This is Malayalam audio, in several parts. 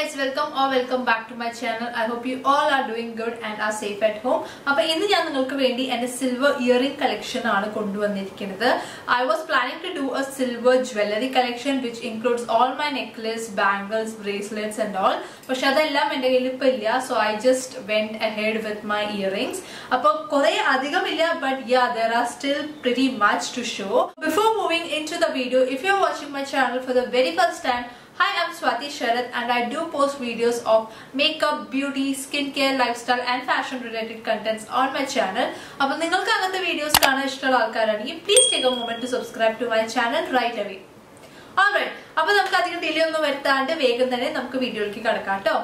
Guys welcome or welcome back to my channel I hope you all are doing good and are safe at home അപ്പൊ ഇന്ന് ഞാൻ നിങ്ങൾക്ക് വേണ്ടി എന്റെ സിൽവർ ഇയറിംഗ് കളക്ഷൻ ആണ് കൊണ്ടുവന്നിരിക്കുന്നത് I was planning to do a silver jewellery collection which includes all my necklace bangles bracelets and all പക്ഷെ അതെല്ലാം എന്റെ കയ്യിൽ ഇപ്പൊ ഇല്ല so I just went ahead with my earrings അപ്പൊ കുറെ അധികം ഇല്ല but yeah there are still pretty much to show before moving into the video if you are watching my channel for the very first time Hi, I'm Swati Sharath and I do post videos of makeup, beauty, skincare, lifestyle and fashion related contents on my channel. അപ്പോൾ നിങ്ങൾക്ക് അങ്ങനത്തെ വീഡിയോസ് കാണാൻ ഇഷ്ടമുള്ള ആൾക്കാരാണെങ്കിൽ please take a moment to subscribe to my channel right away alright അപ്പോൾ നമുക്ക് അധികം ഡിലേ ഒന്നും വരുത്താണ്ട് വേഗം തന്നെ നമുക്ക് വീഡിയോയിലേക്ക് കടക്കാം കേട്ടോ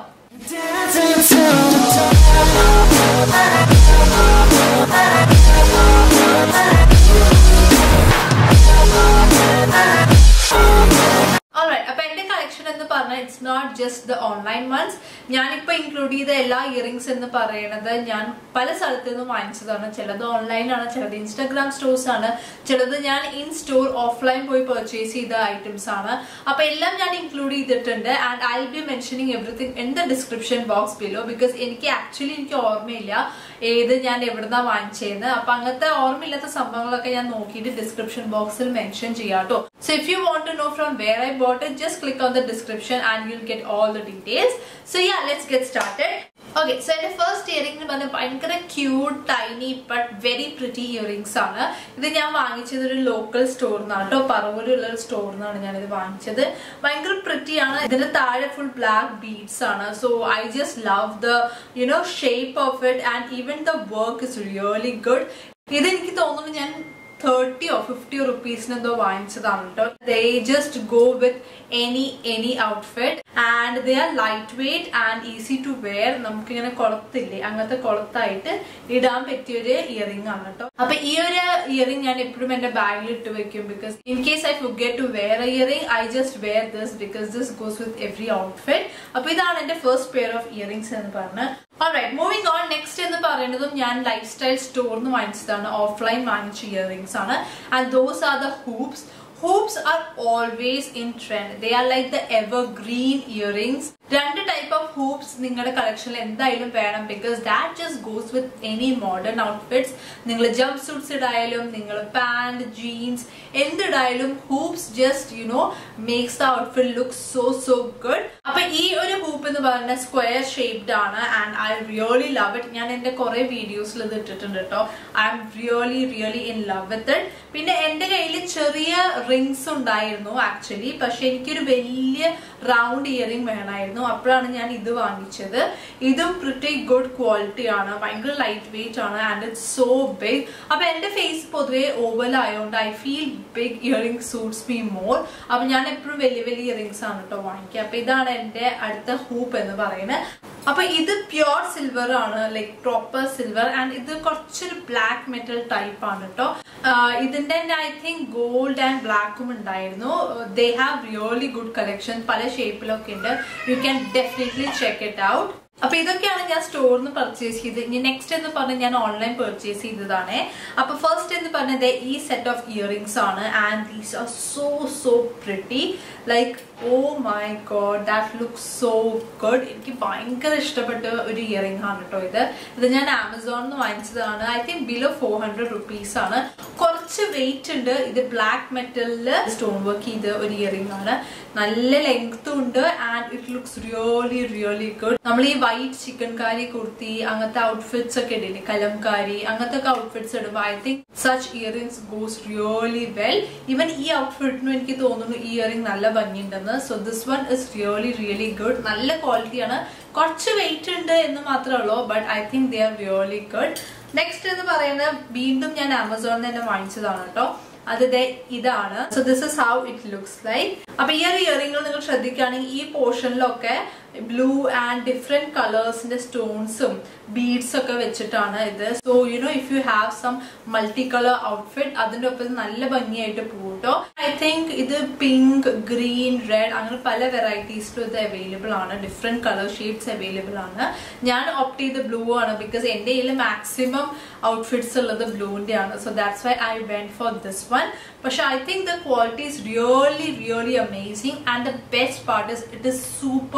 Alright, അപ്പൊ എന്റെ കളക്ഷൻ എന്ന് പറഞ്ഞാൽ it's not just the online ones ഞാനിപ്പോ ഇൻക്ലൂഡ് ചെയ്ത എല്ലാ ഇയറിംഗ്സ് എന്ന് പറയുന്നത് ഞാൻ പല സ്ഥലത്തു നിന്നും വാങ്ങിച്ചതാണ് ചിലത് ഓൺലൈനാണ് ചിലത് ഇൻസ്റ്റാഗ്രാം സ്റ്റോഴ്സ് ആണ് ചിലത് ഞാൻ ഇൻ സ്റ്റോർ ഓഫ്ലൈൻ പോയി പർച്ചേസ് ചെയ്ത ഐറ്റംസ് ആണ് അപ്പൊ എല്ലാം ഞാൻ ഇൻക്ലൂഡ് ചെയ്തിട്ടുണ്ട് and I be mentioning everything in the description box below because എനിക്ക് ആക്ച്വലി എനിക്ക് ഓർമ്മയില്ല ഏത് ഞാൻ എവിടുന്നാ വാങ്ങിച്ചതെന്ന് അപ്പൊ അങ്ങനത്തെ ഓർമ്മയില്ലാത്ത സംഭവങ്ങളൊക്കെ ഞാൻ നോക്കിയിട്ട് ഡിസ്ക്രിപ്ഷൻ ബോക്സിൽ മെൻഷൻ ചെയ്യാം കേട്ടോ so if you want to know from where I bought it just click on the description and you'll get all the details so yeah let's get started okay so എന്റെ ഫസ്റ്റ് ഇയറിംഗ് എന്ന് പറഞ്ഞാൽ ഭയങ്കര cute tiny but very pretty earrings ആണ് ഇത് ഞാൻ വാങ്ങിച്ചത് ഒരു ലോക്കൽ സ്റ്റോറിൽ നിന്നാണ് കേട്ടോ പറവൂരുള്ള ഒരു സ്റ്റോറിൽ നിന്നാണ് ഞാൻ ഇത് വാങ്ങിച്ചത് ഭയങ്കര പ്രിറ്റി ആണ് ഇതിന്റെ താഴെ ഫുൾ ബ്ലാക്ക് ബീഡ്സ് ആണ് so I just love the you know shape of it and even the work is really good ഇത് എനിക്ക് തോന്നുന്നു ഞാൻ തേർട്ടിയോ ഫിഫ്റ്റിയോ റുപ്പീസിന് എന്തോ വാങ്ങിച്ചതാണ് കേട്ടോ they just go with any any outfit and they are light weight and easy to wear നമുക്ക് ഇങ്ങനെ കുളത്തില്ലേ അങ്ങനത്തെ കുളത്തായിട്ട് ഇടാൻ പറ്റിയ ഒരു ഇയറിംഗ് ആണ് കേട്ടോ അപ്പൊ ഈ ഒരു ഇയറിംഗ് ഞാൻ എപ്പോഴും എന്റെ ബാഗിൽ ഇട്ട് വെക്കും because in case I forget to wear earring I just wear this because this goes with every outfit അപ്പൊ ഇതാണ് എന്റെ ഫസ്റ്റ് പെയർ ഓഫ് ഇയറിംഗ്സ് എന്ന് പറഞ്ഞ് ഓൾറൈറ്റ് മൂവിംഗ് ഓൺ നെക്സ്റ്റ് എന്ന് പറയുന്നതും ഞാൻ ലൈഫ് സ്റ്റൈൽ സ്റ്റോറിൽ നിന്ന് വാങ്ങിച്ചതാണ് ഓഫ്ലൈൻ വാങ്ങിച്ച ഇയറിംഗ്സ് ആണ് and those are the hoops hoops are always in trend they are like the evergreen earrings രണ്ട് ടൈപ്പ് ഓഫ് ഹൂപ്സ് നിങ്ങളുടെ കളക്ഷനിൽ എന്തായാലും വേണം because that just goes with any modern outfits നിങ്ങൾ ജംപ് സൂട്ട്സ് ഇടായാലും നിങ്ങൾ പാന്റ് ജീൻസ് എന്തിടായാലും hoops just you know makes the outfit look so so good അപ്പൊ ഈ ഒരു ഹൂപ്പ് എന്ന് പറയുന്നത് സ്ക്വയർ ഷേപ്ഡ് ആണ് and I really love it ഞാൻ എന്റെ കുറെ വീഡിയോസിൽ ഇത് ഇട്ടിട്ടുണ്ട് കേട്ടോ I I'm really really in love with it പിന്നെ എന്റെ കയ്യിൽ ചെറിയ റിങ്സ് ഉണ്ടായിരുന്നു ആക്ച്വലി പക്ഷെ എനിക്കൊരു വലിയ റൗണ്ട് ഇയറിംഗ് വേണമായിരുന്നു അപ്പോഴാണ് ഞാൻ ഇത് വാങ്ങിച്ചത് ഇതും പ്രിറ്റി ഗുഡ് ക്വാളിറ്റി ആണ് ഭയങ്കര ലൈറ്റ് വെയിറ്റ് ആണ് ആൻഡ് ഇറ്റ്സ് സോ ബിഗ് അപ്പൊ എന്റെ ഫേസ് പൊതുവെ ഓവൽ ആയതുകൊണ്ട് I feel big earring suits me more അപ്പൊ ഞാൻ എപ്പോഴും വലിയ വലിയ ഇയറിംഗ്സ് ആണ് കേട്ടോ വാങ്ങിക്കുക അപ്പൊ ഇതാണ് എന്റെ അടുത്ത ഹൂപ്പ് എന്ന് പറയുന്നത് അപ്പൊ ഇത് പ്യോർ സിൽവർ ആണ് ലൈക് പ്രോപ്പർ സിൽവർ ആൻഡ് ഇത് കുറച്ചൊരു ബ്ലാക്ക് മെറ്റൽ ടൈപ്പ് ആണ് കേട്ടോ ഇതിന്റെ തന്നെ ഐ തിങ്ക് ഗോൾഡ് ആൻഡ് ബ്ലാക്കും ഉണ്ടായിരുന്നു they have really good collection പല ഷേപ്പിലൊക്കെ ഉണ്ട് you can definitely check it out അപ്പൊ ഇതൊക്കെയാണ് ഞാൻ സ്റ്റോറിൽ നിന്ന് പർച്ചേസ് ചെയ്ത് ഇനി നെക്സ്റ്റ് എന്ന് പറഞ്ഞാൽ ഞാൻ ഓൺലൈൻ പർച്ചേസ് ചെയ്തതാണ് അപ്പൊ ഫസ്റ്റ് എന്ന് പറഞ്ഞത് ഈ സെറ്റ് ഓഫ് ഇയറിംഗ്സ് ആണ് and these are so so pretty like oh my God that look so good എനിക്ക് ഭയങ്കര ഇഷ്ടപ്പെട്ട ഒരു ഇയറിംഗ് ആണ് കേട്ടോ ഇത് ഇത് ഞാൻ ആമസോണിൽ നിന്ന് വാങ്ങിച്ചതാണ് I think below four hundred rupees ആണ് കുറച്ച് വെയിറ്റ് ഉണ്ട് ഇത് ബ്ലാക്ക് മെറ്റലില് സ്റ്റോൺ വർക്ക് ചെയ്ത ഒരു ഇയറിംഗ് ആണ് നല്ല ലെങ്ത് ഉണ്ട് and it looks really really good നമ്മൾ ഈ വൈറ്റ് ചിക്കൻ കാരി കുർത്തി അങ്ങനത്തെ ഔട്ട്ഫിറ്റ്സ് ഒക്കെ ഇടില്ലേ കലംകാരി അങ്ങനത്തെ ഒക്കെ ഔട്ട്ഫിറ്റ്സ് ഇടുമ്പോൾ I think such earrings goes really well even ഈ ഔട്ട്ഫിറ്റിനും എനിക്ക് തോന്നുന്നു ഈ ഇയറിംഗ് നല്ല ഭംഗിയുണ്ടെന്ന് so this one is really really good നല്ല ക്വാളിറ്റിയാണ് കുറച്ച് വെയിറ്റ് ഉണ്ട് എന്ന് മാത്രമേ ഉള്ളൂ but I think they are really good next എന്ന് പറയുന്നത് വീണ്ടും ഞാൻ ആമസോണിൽ തന്നെ വാങ്ങിച്ചതാണ് കേട്ടോ അത് ഇതാണ് so this is how it looks like അപ്പൊ ഈ ഒരു ഇയറിംഗിൽ നിങ്ങൾ ശ്രദ്ധിക്കുകയാണെങ്കിൽ ഈ പോർഷനിലൊക്കെ ബ്ലൂ ആൻഡ് ഡിഫറെന്റ് കളേഴ്സിന്റെ സ്റ്റോൺസും ബീഡ്സ് ഒക്കെ വെച്ചിട്ടാണ് ഇത് so you know if you have some multi colour outfit അതിന്റെ ഒപ്പം നല്ല ഭംഗിയായിട്ട് പോകട്ടോ ഐ തിങ്ക് ഇത് പിങ്ക് ഗ്രീൻ റെഡ് അങ്ങനെ പല വെറൈറ്റീസിലും ഇത് അവൈലബിൾ ആണ് ഡിഫറെന്റ് കളർ ഷെയ്ഡ്സ് അവൈലബിൾ ആണ് ഞാൻ ഓപ്റ്റ് ചെയ്ത് ബ്ലൂ ആണ് ബിക്കോസ് എന്റെ കയ്യിൽ മാക്സിമം ഔട്ട്ഫിറ്റ്സ് ഉള്ളത് ബ്ലൂവിന്റെ ആണ് so that's why I went for this one പക്ഷെ I think the quality is really really amazing and the best part is it is super super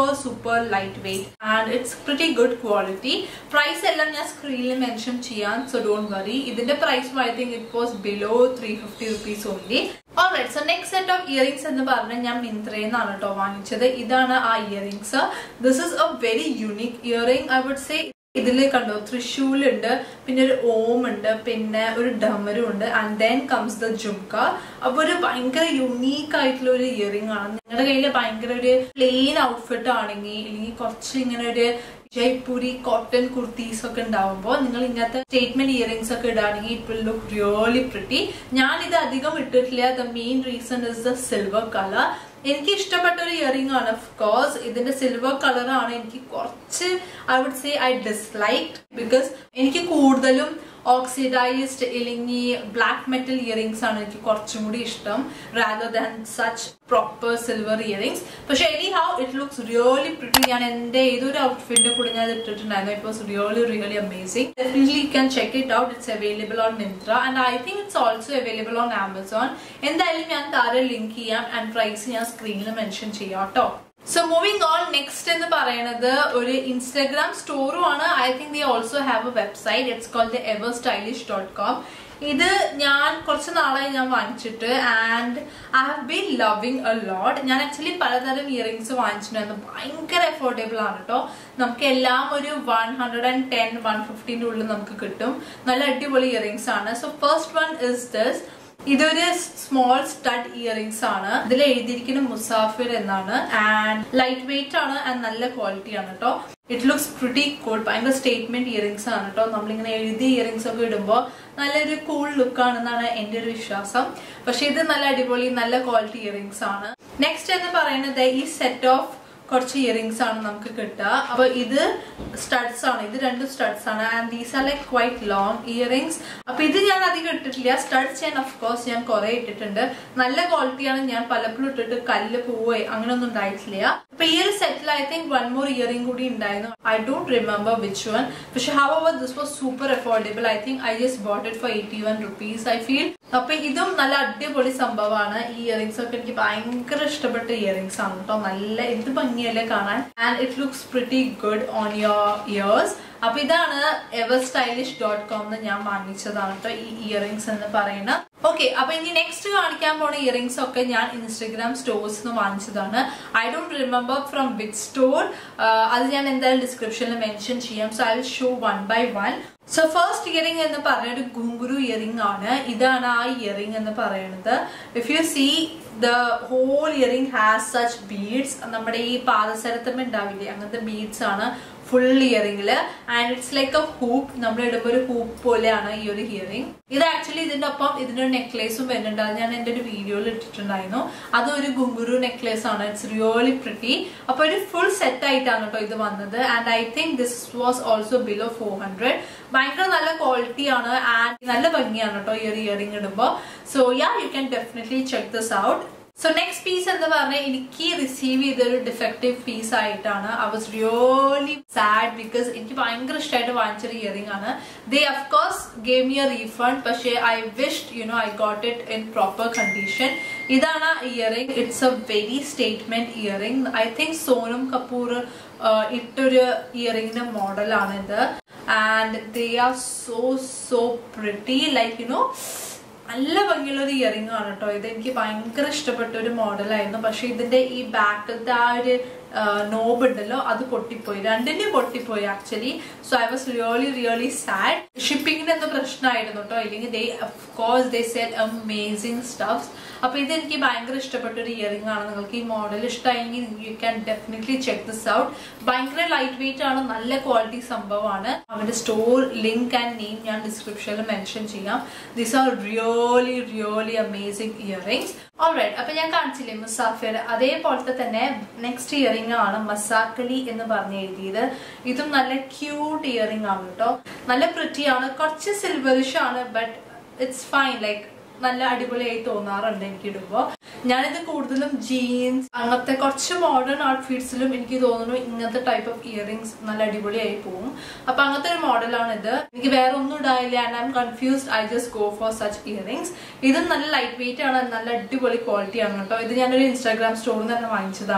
super light weight and it's pretty good quality price എല്ലാം ഞാൻ സ്ക്രീനിൽ മെൻഷൻ ചെയ്യാം സോ ഡോണ്ട് വറി ഇതിന്റെ price I think it was below three fifty rupees only alright so next set of earrings എന്ന് പറഞ്ഞാൽ ഞാൻ മിന്ത്രയിൽ നിന്നാണ് കേട്ടോ വാങ്ങിച്ചത് ഇതാണ് ആ earrings this is a very unique earring I would say ഇതിൽ കണ്ടോ തൃശ്ശൂലുണ്ട് പിന്നെ ഒരു ഓം ഉണ്ട് പിന്നെ ഒരു ഡമരും ഉണ്ട് and then comes the jhumka അപ്പൊ ഒരു ഭയങ്കര യുണീക്ക് ആയിട്ടുള്ള ഒരു ഇയറിംഗ് ആണ് നിങ്ങളുടെ കയ്യിൽ ഭയങ്കര ഒരു പ്ലെയിൻ ഔട്ട്ഫിറ്റ് ആണെങ്കിൽ അല്ലെങ്കിൽ കുറച്ച് ഇങ്ങനെ ഒരു ജയ്പൂരി കോട്ടൺ കുർത്തീസ് ഒക്കെ ഉണ്ടാവുമ്പോൾ നിങ്ങൾ ഇങ്ങനത്തെ സ്റ്റേറ്റ്മെന്റ് ഇയറിംഗ്സ് ഒക്കെ ഇടുകയാണെങ്കിൽ it will look really pretty ഞാൻ ഇത് അധികം ഇട്ടിട്ടില്ല the main reason is the silver colour എനിക്ക് ഇഷ്ടപ്പെട്ട ഒരു ഇയറിംഗ് ആണ് ഓഫ് കോഴ്സ് ഇതിന്റെ സിൽവർ കളർ ആണ് എനിക്ക് കുറച്ച് I would say I dislike because എനിക്ക് കൂടുതലും ഓക്സിഡൈസ്ഡ് ഇല്ലെങ്കിൽ ബ്ലാക്ക് മെറ്റൽ ഇയറിംഗ്സ് ആണ് എനിക്ക് കുറച്ചും കൂടി ഇഷ്ടം rather than such proper silver earrings പക്ഷെ anyhow it looks really pretty ഞാൻ എന്റെ ഏതൊരു ഔട്ട്ഫിറ്റിന്റെ കൂടെ ഞാൻ ഇട്ടിട്ടുണ്ടായിരുന്നു it was really really amazing definitely you can check it out it's available on Myntra and I think it's also available on Amazon എന്തായാലും ഞാൻ താഴെ ലിങ്ക് ചെയ്യാം ആൻഡ് പ്രൈസ് ഞാൻ സ്ക്രീനിൽ മെൻഷൻ ചെയ്യാം കേട്ടോ സോ മൂവിങ് ഓൺ നെക്സ്റ്റ് എന്ന് പറയുന്നത് ഒരു ഇൻസ്റ്റാഗ്രാം സ്റ്റോറും ആണ് I think they also have a website it's call the ever stylish dot com ഇത് ഞാൻ കുറച്ച് നാളായി ഞാൻ വാങ്ങിച്ചിട്ട് and I have been loving a lot ഞാൻ ആക്ച്വലി പലതരം ഇയറിംഗ്സ് വാങ്ങിച്ചിട്ടുണ്ടായിരുന്നു ഭയങ്കര അഫോർഡബിൾ ആണ് കേട്ടോ നമുക്ക് എല്ലാം ഒരു one hundred and ten one ഫിഫ്റ്റീൻ്റെ ഉള്ളിൽ നമുക്ക് കിട്ടും നല്ല അടിപൊളി ഇയറിംഗ്സ് ആണ് so first one is this ഇതൊരു സ്മോൾ സ്റ്റഡ് ഇയറിംഗ്സ് ആണ് ഇതിൽ എഴുതിയിരിക്കുന്ന മുസാഫിർ എന്നാണ് ആൻഡ് ലൈറ്റ് വെയിറ്റ് ആണ് ആൻഡ് നല്ല ക്വാളിറ്റി ആണ് കേട്ടോ ഇറ്റ് ലുക്സ് പ്രിറ്റി കൂൾ ഭയങ്കര സ്റ്റേറ്റ്മെന്റ് ഇയറിംഗ്സ് ആണ് കേട്ടോ നമ്മളിങ്ങനെ എഴുതിയ ഇയറിംഗ്സ് ഒക്കെ ഇടുമ്പോൾ നല്ലൊരു കൂൾ ലുക്ക് ആണെന്നാണ് എന്റെ ഒരു വിശ്വാസം പക്ഷെ ഇത് നല്ല അടിപൊളി നല്ല ക്വാളിറ്റി ഇയറിംഗ്സ് ആണ് നെക്സ്റ്റ് എന്ന് പറയുന്നത് ഈ സെറ്റ് ഓഫ് കുറച്ച് ഇയറിംഗ്സ് ആണ് നമുക്ക് കിട്ടുക അപ്പൊ ഇത് സ്റ്റഡ്സ് ആണ് ഇത് രണ്ടും സ്റ്റഡ്സ് ആണ് and these are like quite long earrings അപ്പൊ ഇത് ഞാൻ അധികം ഇട്ടിട്ടില്ല സ്റ്റഡ്സ് ഞാൻ ഓഫ് കോഴ്സ് ഞാൻ കുറെ ഇട്ടിട്ടുണ്ട് നല്ല ക്വാളിറ്റിയാണ് ഞാൻ പലപ്പോഴും ഇട്ടിട്ട് കല്ല് പോവേ അങ്ങനെയൊന്നും ഉണ്ടായിട്ടില്ല അപ്പൊ ഈ ഒരു സെറ്റിൽ I think one more earring കൂടി ഉണ്ടായിരുന്നു I don't remember which one പക്ഷെ however this was super affordable I think I just bought it for eighty one rupees I feel അപ്പൊ ഇതും നല്ല അടിപൊളി സംഭവമാണ് ഈ ഇയറിംഗ്സ് ഒക്കെ എനിക്ക് ഭയങ്കര ഇഷ്ടപ്പെട്ട ഇയറിംഗ്സ് ആണ് കേട്ടോ നല്ല എന്ത് ഭംഗിയല്ലേ കാണാൻ and it looks pretty good on your ears അപ്പൊ ഇതാണ് എവർ സ്റ്റൈലിഷ് ഡോട്ട് കോം എന്ന് ഞാൻ വാങ്ങിച്ചതാണ് കേട്ടോ ഈ ഇയറിംഗ്സ് എന്ന് പറയുന്നത് ഓക്കെ അപ്പൊ ഇനി നെക്സ്റ്റ് കാണിക്കാൻ പോണ ഇയറിംഗ്സ് ഒക്കെ ഞാൻ ഇൻസ്റ്റഗ്രാം സ്റ്റോഴ്സ് നിന്ന് വാങ്ങിച്ചതാണ് I don't remember from which store അത് ഞാൻ എന്തായാലും ഡിസ്ക്രിപ്ഷനിൽ മെൻഷൻ ചെയ്യാം so I will show one by one so first earring എന്ന് പറഞ്ഞ ഒരു ഗുങ്കുരു ഇയറിംഗ് ആണ് ഇതാണ് ആ ഇയറിംഗ് എന്ന് പറയുന്നത് if you see the whole earring has such beads നമ്മുടെ ഈ പാദസരത്തം ഉണ്ടാവില്ലേ അങ്ങനത്തെ ബീഡ്സ് ആണ് ഫുൾ ഇയറിംഗില് and it's like a hoop നമ്മൾ ഇടുമ്പോൾ ഒരു ഹൂപ്പ് പോലെയാണ് ഈ ഒരു ഇയറിംഗ് ഇത് ആക്ച്വലി ഇതിന്റെ ഒപ്പം ഇതിന്റെ നെക്ലേസും വരുന്നുണ്ട് അത് ഞാൻ എന്റെ ഒരു വീഡിയോയിൽ ഇട്ടിട്ടുണ്ടായിരുന്നു അത് ഒരു ഗുങ്കുരു നെക്ലേസ് ആണ് ഇറ്റ്സ് റിയലി പ്രിറ്റി അപ്പൊ ഒരു ഫുൾ സെറ്റ് ആയിട്ടാണ് കേട്ടോ ഇത് വന്നത് and I think this was also below four hundred ഭയങ്കര നല്ല ക്വാളിറ്റി ആണ് ആൻഡ് നല്ല ഭംഗിയാണ് കേട്ടോ ഈ ഒരു ഇയറിംഗ് ഇടുമ്പോൾ so yeah you can definitely check this out so next piece എന്ന് പറഞ്ഞാൽ എനിക്ക് റിസീവ് ചെയ്തൊരു ഡിഫക്റ്റീവ് പീസ് ആയിട്ടാണ് I was really sad because എനിക്ക് ഭയങ്കര ഇഷ്ടമായിട്ട് വാങ്ങിച്ചൊരു ഇയറിംഗ് ആണ് they of course gave me a refund പക്ഷേ I wished you know I got it in proper condition ഇതാണ് earring it's a very statement earring I think Sonam Kapoor ഇട്ടൊരു ഇയറിംഗിന്റെ മോഡലാണ് ഇത് and they are so so pretty like you know നല്ല ഭംഗിയുള്ള ഒരു ഇയറിംഗ് ആണ് കേട്ടോ ഇത് എനിക്ക് ഭയങ്കര ഇഷ്ടപ്പെട്ട ഒരു മോഡലായിരുന്നു പക്ഷെ ഇതിന്റെ ഈ ബാക്കിലത്തെ ആ ഒരു നോബ് ഉണ്ടല്ലോ അത് പൊട്ടിപ്പോയി രണ്ടിനും പൊട്ടിപ്പോയി actually so I was really really sad ഷിപ്പിങ്ങിന് എന്തോ പ്രശ്നമായിരുന്നു കേട്ടോ ഇല്ലെങ്കിൽ they course they set amazing stuffs അപ്പൊ ഇത് എനിക്ക് ഭയങ്കര ഇഷ്ടപ്പെട്ട ഒരു ഇയറിംഗ് ആണ് നിങ്ങൾക്ക് ഈ മോഡൽ ഇഷ്ടമായെങ്കിൽ you can definitely check this out ഭയങ്കര ലൈറ്റ് വെയിറ്റ് ആണ് നല്ല ക്വാളിറ്റി സംഭവമാണ് അവന്റെ സ്റ്റോർ ലിങ്ക് ആൻഡ് നെയിം ഞാൻ ഡിസ്ക്രിപ്ഷനിൽ മെൻഷൻ ചെയ്യാം this are really really amazing earrings alright അപ്പൊ ഞാൻ കാണിച്ചില്ലേ മുസാഫിർ അതേപോലത്തെ തന്നെ നെക്സ്റ്റ് ഇയറിംഗ് ആണ് മസാക്കലി എന്ന് പറഞ്ഞ് എഴുതിയത് ഇതും നല്ല ക്യൂട്ട് ഇയറിംഗ് ആണ് കേട്ടോ നല്ല പ്രിറ്റി ആണ് കുറച്ച് സിൽവറിഷ് ആണ് ബട്ട് ഇറ്റ്സ് ഫൈൻ ലൈക്ക് നല്ല അടിപൊളിയായി തോന്നാറുണ്ട് എനിക്ക് ഇടുമ്പോ ഞാനിത് കൂടുതലും ജീൻസ് അങ്ങനത്തെ കുറച്ച് മോഡേൺ ഔട്ട്ഫിറ്റ്സിലും എനിക്ക് തോന്നുന്നു ഇങ്ങനത്തെ ടൈപ്പ് ഓഫ് ഇയറിംഗ്സ് നല്ല അടിപൊളിയായി പോകും അപ്പൊ അങ്ങനത്തെ ഒരു മോഡലാണ് ഇത് എനിക്ക് വേറെ ഒന്നും ഇടാനില്ല and I am confused I just go for such earrings ഇതും നല്ല ലൈറ്റ് വെയിറ്റ് ആണ് നല്ല അടിപൊളി ക്വാളിറ്റി ആണ് കേട്ടോ ഇത് ഞാനൊരു ഇൻസ്റ്റാഗ്രാം സ്റ്റോറിൽ തന്നെ വാങ്ങിച്ചതാണ്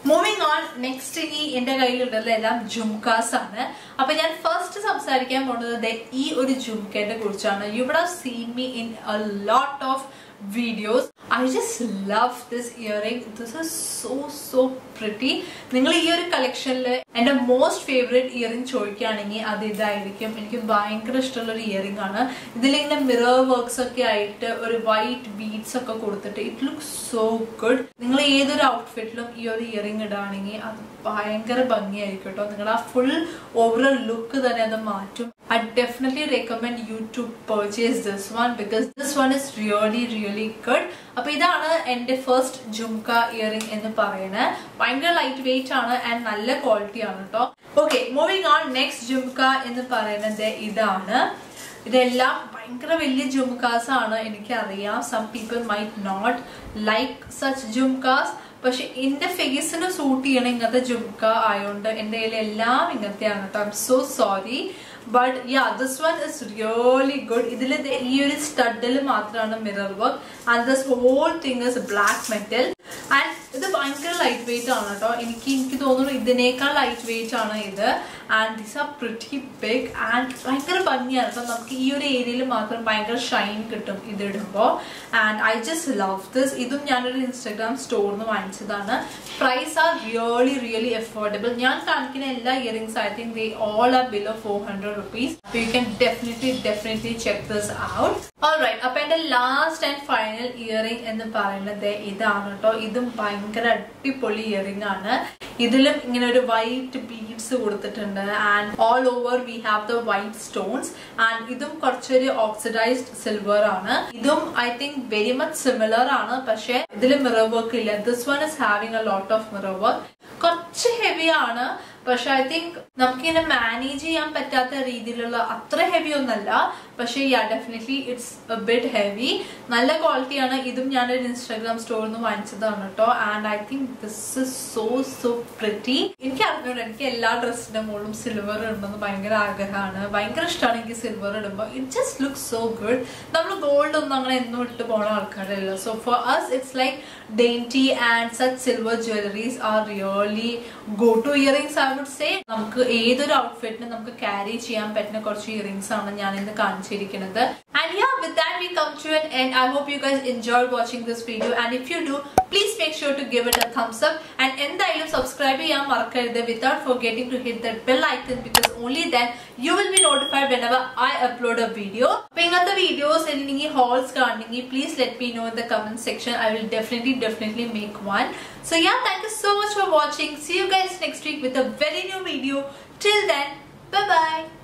മൂവിങ് ഓൺ നെക്സ്റ്റ് ഇനി എന്റെ കയ്യിലുള്ളത് എല്ലാം ജുംകാസ് ആണ് അപ്പൊ ഞാൻ ഫസ്റ്റ് സംസാരിക്കാൻ പോകുന്നത് ദേ ഈ ഒരു ജുംക്കയെ കുറിച്ചാണ് you would have seen me in a lot of videos I just love this earring this is so so pretty നിങ്ങൾ ഈ ഒരു കളക്ഷനിൽ എന്റെ മോസ്റ്റ് ഫേവറേറ്റ് ഇയറിംഗ് ചോദിക്കുകയാണെങ്കിൽ അത് ഇതായിരിക്കും എനിക്ക് ഭയങ്കര ഇഷ്ടമുള്ള ഒരു ഇയറിംഗ് ആണ് ഇതിലിങ്ങനെ മിറർ വർക്ക്സ് ഒക്കെ ആയിട്ട് ഒരു വൈറ്റ് ബീഡ്സ് ഒക്കെ കൊടുത്തിട്ട് ഇറ്റ് ലുക്ക് സോ ഗുഡ് നിങ്ങൾ ഏതൊരു ഔട്ട്ഫിറ്റിലും ഈ ഒരു ഇയറിംഗ് ഇടുകയാണെങ്കിൽ അത് ഭയങ്കര ഭംഗിയായിരിക്കും കേട്ടോ നിങ്ങളുടെ ആ ഫുൾ ഓവറോൾ ലുക്ക് തന്നെ അത് മാറ്റും I definitely recommend you to purchase this one because this one is really really good അപ്പൊ ഇതാണ് എന്റെ ഫസ്റ്റ് ജുംക ഇയറിംഗ് എന്ന് പറയുന്നത് ഭയങ്കര ലൈറ്റ് വെയിറ്റ് ആണ് ആൻഡ് നല്ല ക്വാളിറ്റി ആണ് കേട്ടോ okay moving on next jhumka എന്ന് പറയുന്നത് ഇതാണ് ഇതെല്ലാം ഭയങ്കര വലിയ ജുംകാസ് ആണ് എനിക്കറിയാം some people might not like such jhumkas പക്ഷെ എന്റെ ഫേസിന് സൂട്ട് ചെയ്യണ ഇങ്ങനത്തെ ജുംക ആയതുകൊണ്ട് എന്റെ കയ്യിൽ എല്ലാം ഇങ്ങനത്തെയാണ് കേട്ടോ I am so sorry but yeah this one is really good ഇതിൽ ഈ ഒരു സ്റ്റഡിൽ മാത്രമാണ് mirror work and this whole thing is black metal and ഇത് ഭയങ്കര ലൈറ്റ് വെയിറ്റ് ആണ് കേട്ടോ എനിക്ക് എനിക്ക് തോന്നുന്നു ഇതിനേക്കാൾ ലൈറ്റ് വെയിറ്റ് ആണ് ഇത് and this are pretty big and ഭയങ്കര ഭംഗിയാണ് കേട്ടോ നമുക്ക് ഈ ഒരു ഏരിയയിൽ മാത്രം ഭയങ്കര ഷൈൻ കിട്ടും ഇത് ഇടുമ്പോൾ and I just love this ഇതും ഞാനൊരു ഇൻസ്റ്റാഗ്രാം സ്റ്റോറിൽ നിന്ന് വാങ്ങിച്ചതാണ് price are really really affordable ഞാൻ കാണിക്കുന്ന എല്ലാ earrings I think they all are below four hundred rupees you can definitely definitely check this out alright അപ്പൊ എന്റെ ലാസ്റ്റ് ആൻഡ് ഫൈനൽ ഇയറിംഗ് എന്ന് പറയുന്നത് ഇതാണ് കേട്ടോ ഇതും ഭയങ്കര അടിപൊളി ഇയറിംഗ് ആണ് ഇതിലും ഇങ്ങനെ ഒരു വൈറ്റ് ബീഡ്സ് കൊടുത്തിട്ടുണ്ട് and all over we have the white stones and ഇതും കുറച്ചൊരു ഓക്സിഡൈസ്ഡ് സിൽവർ ആണ് ഇതും I think very much similar ആണ് പക്ഷെ ഇതിൽ മിറർ വർക്ക് ഇല്ല this one is having a lot of mirror work കുറച്ച് ഹെവി ആണ് പക്ഷെ ഐ തിങ്ക് നമുക്കിങ്ങനെ മാനേജ് ചെയ്യാൻ പറ്റാത്ത രീതിയിലുള്ള അത്ര ഹെവി ഒന്നല്ല പക്ഷെ yeah definitely it's a bit heavy നല്ല ക്വാളിറ്റിയാണ് ഇതും ഞാനൊരു ഇൻസ്റ്റാഗ്രാം സ്റ്റോറിൽ നിന്ന് വാങ്ങിച്ചതാണ് കേട്ടോ and I think this is so so pretty എനിക്ക് അറിഞ്ഞൂടെ എനിക്ക് എല്ലാ ഡ്രസ്സിന്റെ മുകളിലും സിൽവർ ഇടുന്നത് ഭയങ്കര ആഗ്രഹമാണ് ഭയങ്കര ഇഷ്ടമാണ് എനിക്ക് സിൽവർ ഇടുമ്പോൾ it just look so good നമ്മൾ ഗോൾഡ് ഒന്നും അങ്ങനെ എന്നും ഇട്ട് പോണ ആൾക്കാരല്ല so for us it's like dainty and such silver jewelleries are really go to earrings I would say നമുക്ക് ഏതൊരു ഔട്ട്ഫിറ്റിനും നമുക്ക് ക്യാരി ചെയ്യാൻ പറ്റുന്ന കുറച്ച് ഇയറിംഗ്സ് ആണ് ഞാൻ ഇന്ന് കാണിച്ചിരിക്കുന്നത് and yeah with that we come to an end I hope you guys enjoy watching this video and if you do please make sure to give it a thumbs up and എന്തായാലും സബ്സ്ക്രൈബ് ചെയ്യാൻ മറക്കരുത് without forgetting to hit the bell icon because only then you will be notified whenever I upload a video അപ്പൊ ഇങ്ങനത്തെ വീഡിയോസ് അല്ലെങ്കിൽ ഹോൾസ് കാണണമെങ്കിൽ please let me know in the comment section I will definitely definitely make one. So yeah, thank you so much for watching. See you guys next week with a very new video. Till then, bye bye.